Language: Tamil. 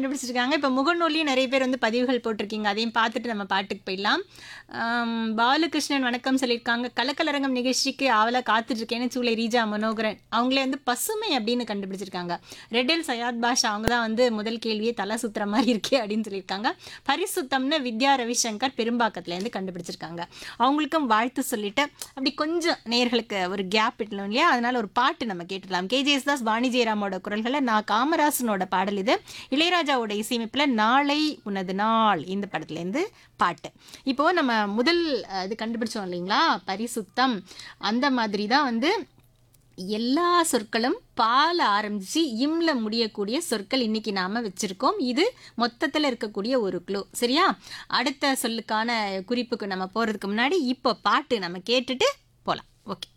கண்டுபிடிச்சிருக்காங்க இப்போ முகநூல்லையும் நிறைய பேர் வந்து பதிவுகள் போட்டிருக்கீங்க அதையும் பார்த்துட்டு நம்ம பாட்டுக்கு போயிடலாம் ஆம், பாலகிருஷ்ணன் வணக்கம் சொல்லியிருக்காங்க கலக்கலரங்கம் நிகழ்ச்சிக்கு ஆவலாக காத்துட்ருக்கேன்னு சூளை ரீஜா மனோகரன் அவங்களே வந்து பசுமை அப்படின்னு கண்டுபிடிச்சிருக்காங்க ரெட்டல் சயாத் பாஷா அவங்க தான் வந்து முதல் கேள்வியே தலை சுத்துற மாதிரி இருக்கே அப்படின்னு சொல்லியிருக்காங்க பரிசுத்தம்னு வித்யா ரவிசங்கர் பெரும்பாக்கத்துலேருந்து கண்டுபிடிச்சிருக்காங்க அவங்களுக்கும் வாழ்த்து சொல்லிட்டு அப்படி கொஞ்சம் நேர்களுக்கு ஒரு கேப் விட்டணும் இல்லையா அதனால ஒரு பாட்டு நம்ம கேட்டுடலாம் கேஜேஎஸ் தாஸ் வாணி ஜெயராமோட குரல்களை நான் காமராசனோட பாடல் இது இளையராஜாவோட இசையமைப்பில் நாளை உனது நாள் இந்த படத்துலேருந்து பாட்டு இப்போ நம்ம முதல் அஹ், இது கண்டுபிடிச்சோம் இல்லைங்களா பரிசுத்தம் அந்த மாதிரி தான் வந்து எல்லா சொற்களும் பால ஆரம்பிச்சு இம்ல முடியக்கூடிய சொற்கள் இன்னைக்கு நாம வச்சிருக்கோம் இது மொத்தத்தில் இருக்கக்கூடிய ஒரு க்ளூ சரியா அடுத்த சொல்லுக்கான குறிப்புக்கு நம்ம போறதுக்கு முன்னாடி இப்போ பாட்டு நம்ம கேட்டுட்டு போகலாம் ஓகே